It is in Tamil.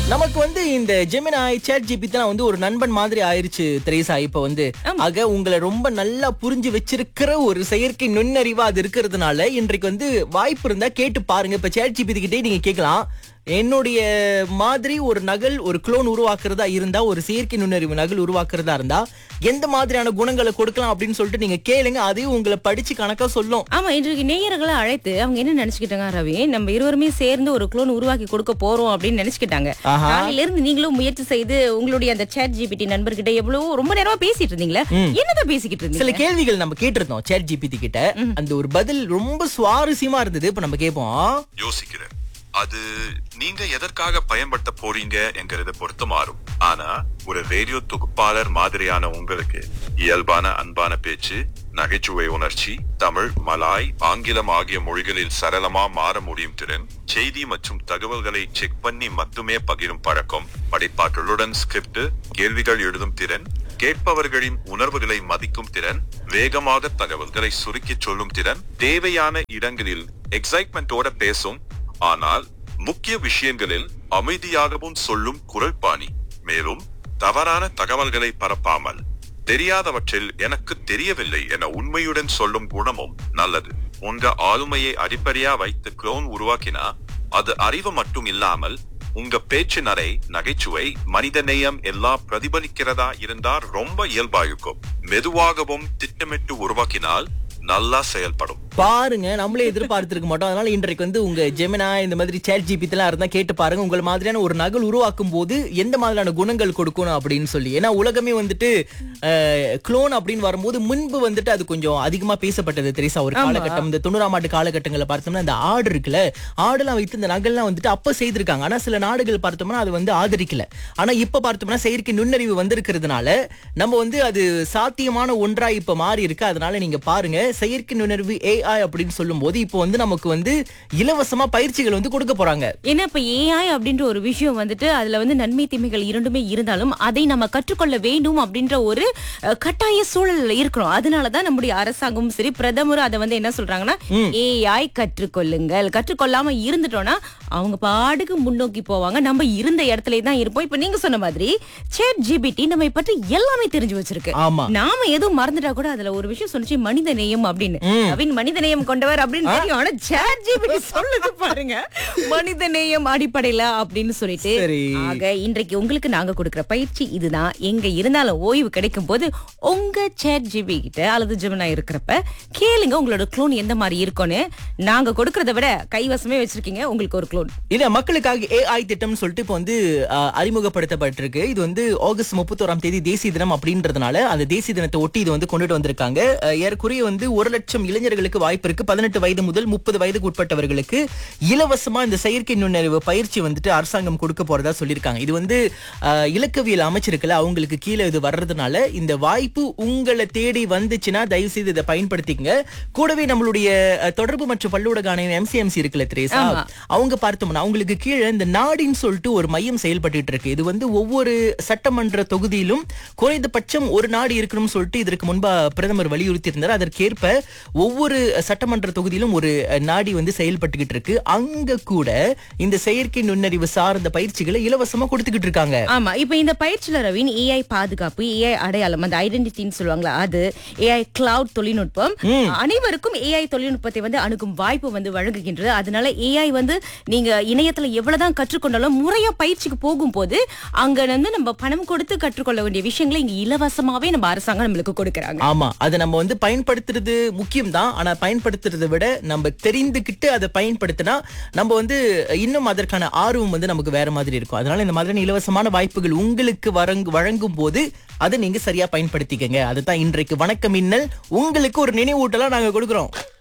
நமக்கு வந்து இந்த ஜெமினாய் சேட் ஜிபித்தான் வந்து ஒரு நண்பன் மாதிரி ஆயிருச்சு திரேசா இப்ப வந்து ஆக உங்களை ரொம்ப நல்லா புரிஞ்சு வச்சிருக்கிற ஒரு செயற்கை நுண்ணறிவா அது இருக்கிறதுனால இன்றைக்கு வந்து வாய்ப்பு இருந்தா கேட்டு பாருங்க இப்ப சேட் ஜிபித்தி கிட்டே நீங்க கேட்கலாம் என்னுடைய மாதிரி ஒரு நகல் ஒரு குளோன் உருவாக்குறதா இருந்தா ஒரு செயற்கை நுண்ணறிவு நகல் உருவாக்குறதா இருந்தா எந்த மாதிரியான குணங்களை கொடுக்கலாம் அப்படின்னு சொல்லிட்டு நீங்க கேளுங்க அதையும் உங்களை படிச்சு கணக்கா சொல்லும் ஆமா இன்றைக்கு நேயர்களை அழைத்து அவங்க என்ன நினைச்சுக்கிட்டாங்க ரவி நம்ம இருவருமே சேர்ந்து ஒரு குளோன் உருவாக்கி கொடுக்க போறோம் அப்படின்னு நினைச்சுக்கிட்டாங்க ஆஹா. நாளையில இருந்து நீங்களும் முயற்சி செய்து உங்களுடைய அந்த சேட் ஜிபிடி நண்பர்கிட்ட எவ்வளவு ரொம்ப நேரமா பேசிட்டு இருந்தீங்களே என்னதான் பேசிக்கிட்டு சில இருந்தீங்க கேள்விகள் நம்ம கேட்டிருந்தோம் சேட் ஜிபிடி கிட்ட அந்த ஒரு பதில் ரொம்ப சுவாரஸ்யமா இருந்தது இப்ப நம்ம கேட்போம் யோசிக்கிறேன் அது நீங்க எதற்காக பயன்படுத்த போறீங்க என்கிறத பொறுத்து மாறும் ஆனா ஒரு ரேடியோ தொகுப்பாளர் மாதிரியான உங்களுக்கு இயல்பான அன்பான பேச்சு நகைச்சுவை உணர்ச்சி தமிழ் மலாய் ஆங்கிலம் ஆகிய மொழிகளில் சரளமா மாற முடியும் திறன் செய்தி மற்றும் தகவல்களை செக் பண்ணி மட்டுமே பகிரும் பழக்கம் படைப்பாற்றலுடன் ஸ்கிரிப்ட் கேள்விகள் எழுதும் திறன் கேட்பவர்களின் உணர்வுகளை மதிக்கும் திறன் வேகமாக தகவல்களை சுருக்கிச் சொல்லும் திறன் தேவையான இடங்களில் எக்ஸைட்மெண்டோட பேசும் ஆனால் முக்கிய விஷயங்களில் அமைதியாகவும் சொல்லும் குரல் பாணி மேலும் தவறான தகவல்களை பரப்பாமல் தெரியாதவற்றில் எனக்கு தெரியவில்லை என உண்மையுடன் சொல்லும் குணமும் நல்லது உங்க ஆளுமையை அடிப்படையா வைத்து குளோன் உருவாக்கினா அது அறிவு மட்டும் இல்லாமல் உங்க பேச்சு நடை நகைச்சுவை மனிதநேயம் எல்லாம் பிரதிபலிக்கிறதா இருந்தா ரொம்ப இயல்பா இருக்கும் மெதுவாகவும் திட்டமிட்டு உருவாக்கினால் நல்லா செயல்படும் பாருங்க நம்மளே எதிர்பார்த்திருக்க மாட்டோம் அதனால இன்றைக்கு வந்து உங்க ஜெமினா இந்த மாதிரி சேட் ஜிபித்தி எல்லாம் இருந்தா கேட்டு பாருங்க உங்களை மாதிரியான ஒரு நகல் உருவாக்கும் போது எந்த மாதிரியான குணங்கள் கொடுக்கணும் அப்படின்னு சொல்லி ஏன்னா உலகமே வந்துட்டு குளோன் அப்படின்னு வரும்போது முன்பு வந்துட்டு அது கொஞ்சம் அதிகமா பேசப்பட்டது தெரியுசா ஒரு காலகட்டம் இந்த தொண்ணூறாம் ஆண்டு காலகட்டங்களை பார்த்தோம்னா இந்த ஆடு இருக்குல்ல ஆடுலாம் வைத்து இந்த நகல்லாம் வந்துட்டு அப்ப செய்திருக்காங்க ஆனா சில நாடுகள் பார்த்தோம்னா அது வந்து ஆதரிக்கல ஆனா இப்ப பார்த்தோம்னா செயற்கை நுண்ணறிவு வந்திருக்கிறதுனால நம்ம வந்து அது சாத்தியமான ஒன்றா இப்ப மாறி இருக்கு அதனால நீங்க பாருங்க செயற்கை நுண்ணறிவு ஏஐ அப்படின்னு சொல்லும்போது இப்போ வந்து நமக்கு வந்து இலவசமா பயிற்சிகள் வந்து கொடுக்க போறாங்க ஏன்னா இப்ப ஏஐ அப்படின்ற ஒரு விஷயம் வந்துட்டு அதுல வந்து நன்மை தீமைகள் இரண்டுமே இருந்தாலும் அதை நம்ம கற்றுக்கொள்ள வேண்டும் அப்படின்ற ஒரு அஹ், கட்டாய சூழல்ல இருக்கிறோம் அதனாலதான் நம்முடைய அரசாங்கமும் சரி பிரதமரும் அதை வந்து என்ன சொல்றாங்கன்னா ஏஐ கற்றுக்கொள்ளுங்கள் கற்றுக்கொள்ளாம இருந்துட்டோம்னா அவங்க பாடுக்கு முன்னோக்கி போவாங்க நம்ம இருந்த இடத்துல தான் இருப்போம் இப்ப நீங்க சொன்ன மாதிரி சேட் ஜிபிடி நம்ம பற்றி எல்லாமே தெரிஞ்சு வச்சிருக்கு ஆமா நாம எதுவும் மறந்துட்டா கூட அதுல ஒரு விஷயம் சொன்னுச்சு மனித நேயம் அப்படின்னு நவீன் மனித நேயம் கொண்டவர் அப்படின்னு தெரியும் ஆனா சேட் ஜிபிடி சொல்லுது பாருங்க மனித நேயம் அடிப்படையில அப்படின்னு சொல்லிட்டு சரி. ஆக இன்றைக்கு உங்களுக்கு நாங்க கொடுக்கிற பயிற்சி இதுதான் எங்க இருந்தாலும் ஓய்வு கிடைக்கும் போது உங்க சேட் ஜிபி கிட்ட அல்லது ஜெமினா இருக்கிறப்ப கேளுங்க உங்களோட க்ளோன் எந்த மாதிரி இருக்கும்னு நாங்க கொடுக்கறத விட கைவசமே வச்சிருக்கீங்க உங்களுக்கு ஒரு க்ளோன் இல்ல மக்களுக்காக ஏஐ திட்டம்னு சொல்லிட்டு இப்போ வந்து அஹ், அறிமுகப்படுத்தப்பட்டிருக்கு இது வந்து ஆகஸ்ட் முப்பத்தோராம் தேதி தேசிய தினம் அப்படின்றதுனால அந்த தேசிய தினத்தை ஒட்டி இது வந்து கொண்டுட்டு வந்திருக்காங்க அஹ், ஏறக்குறைய வந்து ஒரு லட்சம் இளைஞர்களுக்கு வாய்ப்பு இருக்கு பதினெட்டு வயது முதல் முப்பது வயதுக்கு உட்பட்டவர்களுக்கு இலவசமா இந்த செயற்கை நுண்ணறிவு பயிற்சி வந்துட்டு அரசாங்கம் கொடுக்க போறதா சொல்லியிருக்காங்க இது வந்து அஹ், இலக்கவியல் அமைச்சிருக்குல்ல அவங்களுக்கு கீழே இது வர்றதுனால இந்த வாய்ப்பு உங்களை தேடி வந்துச்சுன்னா தயவு செய்து இதை பயன்படுத்திக்கங்க கூடவே நம்மளுடைய அஹ், தொடர்பு மற்றும் பல்லூடக ஆணையம் எம்சிஎம்சி இருக்குல்ல திரேசா ஆமா. அவங்க பார்த்தோம்னா அவங்களுக்கு கீழே இந்த நாடின்னு சொல்லிட்டு ஒரு மையம் செயல்பட்டு இருக்கு இது வந்து ஒவ்வொரு சட்டமன்ற தொகுதியிலும் குறைந்தபட்சம் ஒரு நாடு இருக்கணும்னு சொல்லிட்டு இதற்கு முன்பா பிரதமர் வலியுறுத்தி இருந்தார் அதற்கேற்ப ஒவ்வொரு சட்டமன்ற தொகுதியிலும் ஒரு அஹ், நாடி வந்து செயல்பட்டுக்கிட்டு இருக்கு அங்க கூட இந்த செயற்கை நுண்ணறிவு சார்ந்த பயிற்சிகளை இலவசமா கொடுத்துக்கிட்டு இருக்காங்க ஆமா இப்ப இந்த பயிற்சியில ரவீன் ஏஐ பாதுகாப்பு ஏஐ அடையாளம் அந்த ஐடென்டிட்டின்னு சொல்லுவாங்களா அது ஏஐ கிளவுட் தொழில்நுட்பம் அனைவருக்கும் ஏஐ தொழில்நுட்பத்தை வந்து அணுகும் வாய்ப்பு வந்து வழங்குகின்றது அதனால ஏஐ வந்து நீங்க இணையத்துல எவ்வளவுதான் கற்றுக்கொண்டாலும் முறையா பயிற்சிக்கு போகும்போது அங்க வந்து நம்ம பணம் கொடுத்து கற்றுக்கொள்ள வேண்டிய விஷயங்களை இங்க இலவசமாவே நம்ம அரசாங்கம் நம்மளுக்கு கொடுக்கறாங்க ஆமா அதை நம்ம வந்து பயன்படுத்துறது முக்கியம் தான் ஆனா பயன்படுத்துறதை விட நம்ம தெரிந்துகிட்டு அதை பயன்படுத்தினா நம்ம வந்து இன்னும் அதற்கான ஆர்வம் வந்து நமக்கு வேற மாதிரி இருக்கும் அதனால இந்த மாதிரியான இலவசமான வாய்ப்புகள் உங்களுக்கு வரங்கு வழங்கும் போது அதை நீங்க சரியா பயன்படுத்திக்கங்க அதுதான் இன்றைக்கு வணக்கம் மின்னல் உங்களுக்கு ஒரு நினைவூட்டலா நாங்க கொடுக்குறோம்